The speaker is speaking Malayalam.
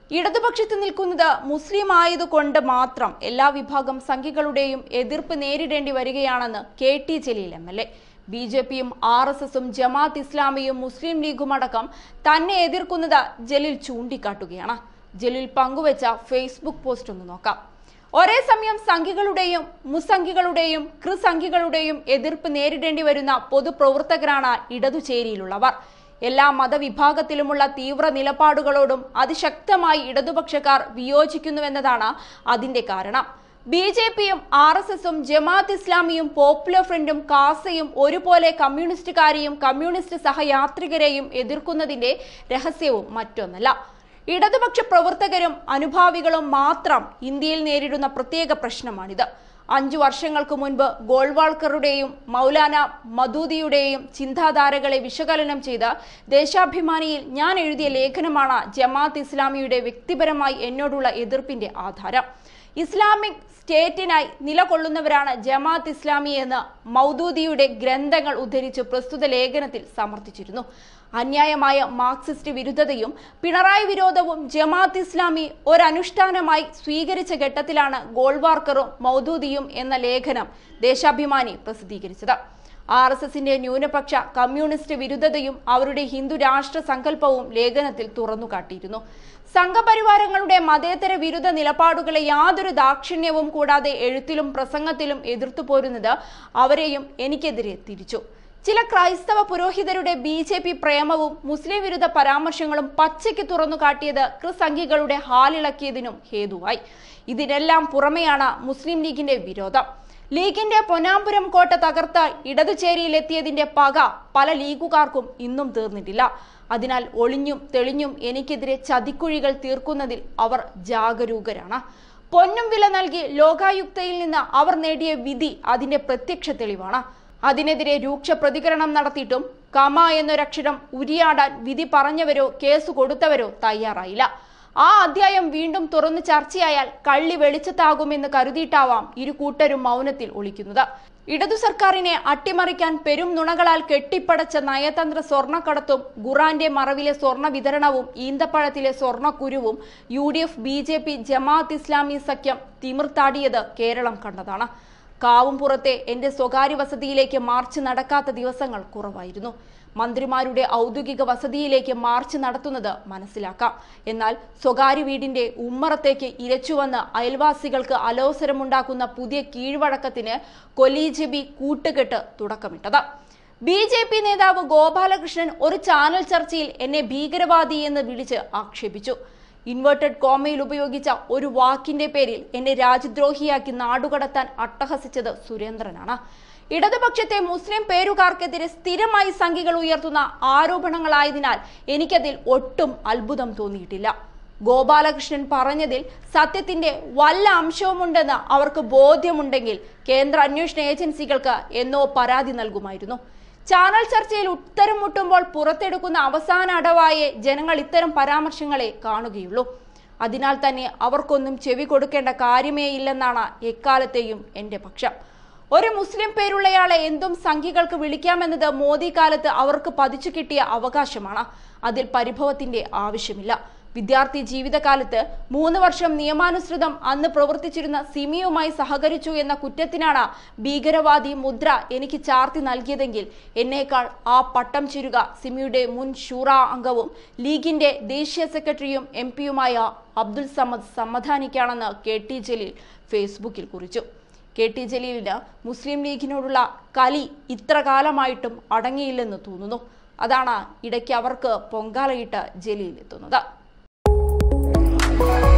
ഇടതുപക്ഷത്ത് നിൽക്കുന്നത് മുസ്ലിം ആയതുകൊണ്ട് മാത്രം എല്ലാ വിഭാഗം സംഘികളുടെയും എതിർപ്പ് നേരിടേണ്ടി വരികയാണെന്ന് K T Jaleel M L A B J പിയും ആർ എസ് എസും ജമാഅത്ത് ഇസ്ലാമിയും മുസ്ലിം ലീഗും അടക്കം തന്നെ എതിർക്കുന്നത് ജലീൽ ചൂണ്ടിക്കാട്ടുകയാണ് ജലീൽ പങ്കുവച്ച ഫേസ്ബുക്ക് പോസ്റ്റ് ഒന്ന് നോക്കാം ഒരേ സമയം സംഘികളുടെയും മുസംഘികളുടെയും കൃസംഘികളുടെയും എതിർപ്പ് നേരിടേണ്ടി വരുന്ന പൊതുപ്രവർത്തകരാണ് ഇടതുചേരിയിലുള്ളവർ എല്ലാ മതവിഭാഗത്തിലുമുള്ള തീവ്ര നിലപാടുകളോടും അതിശക്തമായി ഇടതുപക്ഷക്കാർ വിയോജിക്കുന്നുവെന്നതാണ് അതിന്റെ കാരണം ബി ജെ പിയും ആർ എസ് എസും ജമാഅത്ത് ഇസ്ലാമിയും പോപ്പുലർ ഫ്രണ്ടും കാസയും ഒരുപോലെ കമ്മ്യൂണിസ്റ്റുകാരെയും കമ്മ്യൂണിസ്റ്റ് സഹയാത്രികരെയും എതിർക്കുന്നതിന്റെ രഹസ്യവും മറ്റൊന്നല്ല ഇടതുപക്ഷ പ്രവർത്തകരും അനുഭാവികളും മാത്രം ഇന്ത്യയിൽ നേരിടുന്ന പ്രത്യേക പ്രശ്നമാണിത് അഞ്ചു വർഷങ്ങൾക്ക് മുൻപ് ഗോൾവാൾക്കറുടെയും മൗലാന മദൂദിയുടെയും ചിന്താധാരകളെ വിശകലനം ചെയ്ത് ദേശാഭിമാനിയിൽ ഞാൻ എഴുതിയ ലേഖനമാണ് ജമാഅത്ത് ഇസ്ലാമിയുടെ വ്യക്തിപരമായി എന്നോടുള്ള എതിർപ്പിന്റെ ആധാരം ഇസ്ലാമിക് സ്റ്റേറ്റിനായി നിലകൊള്ളുന്നവരാണ് ജമാഅത്ത് ഇസ്ലാമി എന്ന് മൗദൂദിയുടെ ഗ്രന്ഥങ്ങൾ ഉദ്ധരിച്ച് പ്രസ്തുത ലേഖനത്തിൽ സമർത്ഥിച്ചിരുന്നു അന്യായമായ മാർക്സിസ്റ്റ് വിരുദ്ധതയും പിണറായി വിരോധവും ജമാഅത്ത് ഇസ്ലാമി ഒരനുഷ്ഠാനമായി സ്വീകരിച്ച ഘട്ടത്തിലാണ് ഗോൾവാർക്കറും മൗദൂദിയും എന്ന ലേഖനം ദേശാഭിമാനി പ്രസിദ്ധീകരിച്ചത് ആർ എസ് എസിന്റെ ന്യൂനപക്ഷ കമ്മ്യൂണിസ്റ്റ് വിരുദ്ധതയും അവരുടെ ഹിന്ദു രാഷ്ട്ര സങ്കല്പവും ലേഖനത്തിൽ തുറന്നുകാട്ടിയിരുന്നു സംഘപരിവാരങ്ങളുടെ മതേതര വിരുദ്ധ നിലപാടുകളെ യാതൊരു ദാക്ഷിണ്യവും കൂടാതെ എഴുത്തിലും പ്രസംഗത്തിലും എതിർത്തു പോരുന്നത് അവരെയും എനിക്കെതിരെ തിരിച്ചു ചില ക്രൈസ്തവ പുരോഹിതരുടെ ബി ജെ പി പ്രേമവും മുസ്ലിം വിരുദ്ധ പരാമർശങ്ങളും പച്ചയ്ക്ക് തുറന്നു കാട്ടിയത് ക്രിസംഖ്യകളുടെ ഹാലിളക്കിയതിനും ഹേതുവായി ഇതിനെല്ലാം പുറമെയാണ് മുസ്ലിം ലീഗിന്റെ വിരോധം ലീഗിന്റെ പൊന്നാമ്പുരം കോട്ട തകർത്ത് ഇടതുചേരിയിലെത്തിയതിന്റെ പക പല ലീഗുകാർക്കും ഇന്നും തീർന്നിട്ടില്ല അതിനാൽ ഒളിഞ്ഞും തെളിഞ്ഞും എനിക്കെതിരെ ചതിക്കുഴികൾ തീർക്കുന്നതിൽ അവർ ജാഗരൂകരാണ് പൊന്നും വില നൽകി ലോകായുക്തയിൽ നിന്ന് അവർ നേടിയ വിധി അതിന്റെ പ്രത്യക്ഷ തെളിവാണ് അതിനെതിരെ രൂക്ഷ പ്രതികരണം നടത്തിയിട്ടും കമ എന്നൊരക്ഷരം ഉരിയാടാൻ വിധി പറഞ്ഞവരോ കേസ് കൊടുത്തവരോ തയ്യാറായില്ല ആ അധ്യായം വീണ്ടും തുറന്നു ചർച്ചയായാൽ കള്ളി വെളിച്ചത്താകുമെന്ന് കരുതിയിട്ടാവാം ഇരു കൂട്ടരും മൗനത്തിൽ ഒളിക്കുന്നത് ഇടതു സർക്കാരിനെ അട്ടിമറിക്കാൻ പെരും നുണകളാൽ കെട്ടിപ്പടച്ച നയതന്ത്ര സ്വർണ്ണക്കടത്തും ഖുറാന്റെ മറവിലെ സ്വർണ്ണ വിതരണവും ഈന്തപ്പഴത്തിലെ സ്വർണ്ണക്കുരുവും U D F B J P Jamaat Islami സഖ്യം തിമിർത്താടിയത് കേരളം കണ്ടതാണ് കാവുംപുറത്തെ എന്റെ സ്വകാര്യ വസതിയിലേക്ക് മാർച്ച് നടക്കാത്ത ദിവസങ്ങൾ കുറവായിരുന്നു മന്ത്രിമാരുടെ ഔദ്യോഗിക വസതിയിലേക്ക് മാർച്ച് നടത്തുന്നത് മനസ്സിലാക്കാം എന്നാൽ സ്വകാര്യ വീടിന്റെ ഉമ്മറത്തേക്ക് ഇരച്ചുവന്ന് അയൽവാസികൾക്ക് അലോസരമുണ്ടാക്കുന്ന പുതിയ കീഴ്വഴക്കത്തിന് കൊലീജബി കൂട്ടുകെട്ട് തുടക്കമിട്ടത് ബി ജെ പി നേതാവ് ഗോപാലകൃഷ്ണൻ ഒരു ചാനൽ ചർച്ചയിൽ എന്നെ ഭീകരവാദി എന്ന് വിളിച്ച് ആക്ഷേപിച്ചു ഇൻവേർട്ടഡ് കോമയിൽ ഉപയോഗിച്ച ഒരു വാക്കിന്റെ പേരിൽ എന്നെ രാജ്യദ്രോഹിയാക്കി നാടുകടത്താൻ അട്ടഹസിച്ചത് സുരേന്ദ്രനാണ് ഇടതുപക്ഷത്തെ മുസ്ലിം പേരുകാർക്കെതിരെ സ്ഥിരമായി സംഖ്യകൾ ഉയർത്തുന്ന ആരോപണങ്ങളായതിനാൽ എനിക്കതിൽ ഒട്ടും അത്ഭുതം തോന്നിയിട്ടില്ല ഗോപാലകൃഷ്ണൻ പറഞ്ഞതിൽ സത്യത്തിന്റെ വല്ല അംശവുമുണ്ടെന്ന് അവർക്ക് ബോധ്യമുണ്ടെങ്കിൽ കേന്ദ്ര അന്വേഷണ ഏജൻസികൾക്ക് എന്നോ പരാതി നൽകുമായിരുന്നു ചാനൽ ചർച്ചയിൽ ഉത്തരം മുട്ടുമ്പോൾ പുറത്തെടുക്കുന്ന അവസാന അടവായെ ജനങ്ങൾ ഇത്തരം പരാമർശങ്ങളെ കാണുകയുള്ളൂ അതിനാൽ തന്നെ അവർക്കൊന്നും ചെവി കൊടുക്കേണ്ട കാര്യമേ ഇല്ലെന്നാണ് എക്കാലത്തെയും എന്റെ പക്ഷം ഒരു മുസ്ലിം പേരുള്ളയാളെ എന്തും സംഖ്യകൾക്ക് വിളിക്കാമെന്നത് മോദി കാലത്ത് അവർക്ക് പതിച്ചു കിട്ടിയ അവകാശമാണ് അതിൽ പരിഭവത്തിന്റെ ആവശ്യമില്ല വിദ്യാർത്ഥി ജീവിതകാലത്ത് മൂന്ന് വർഷം നിയമാനുസൃതം അന്ന് പ്രവർത്തിച്ചിരുന്ന സിമിയുമായി സഹകരിച്ചു എന്ന കുറ്റത്തിനാണ് ഭീകരവാദി മുദ്ര എനിക്ക് ചാർത്തി നൽകിയതെങ്കിൽ എന്നേക്കാൾ ആ പട്ടം ചുരുക സിമിയുടെ മുൻ ഷൂറ അംഗവും ലീഗിന്റെ ദേശീയ സെക്രട്ടറിയും എം പിയുമായ അബ്ദുൽ സമദ് സമ്മധാനിക്കാണെന്ന് കെ ടി ജലീൽ ഫേസ്ബുക്കിൽ കുറിച്ചു കെ ടി ജലീലിന് മുസ്ലിം ലീഗിനോടുള്ള കലി ഇത്ര കാലമായിട്ടും അടങ്ങിയില്ലെന്ന് തോന്നുന്നു അതാണ് ഇടയ്ക്ക് അവർക്ക് പൊങ്കാലയിട്ട് ജലീൽ എത്തുന്നത്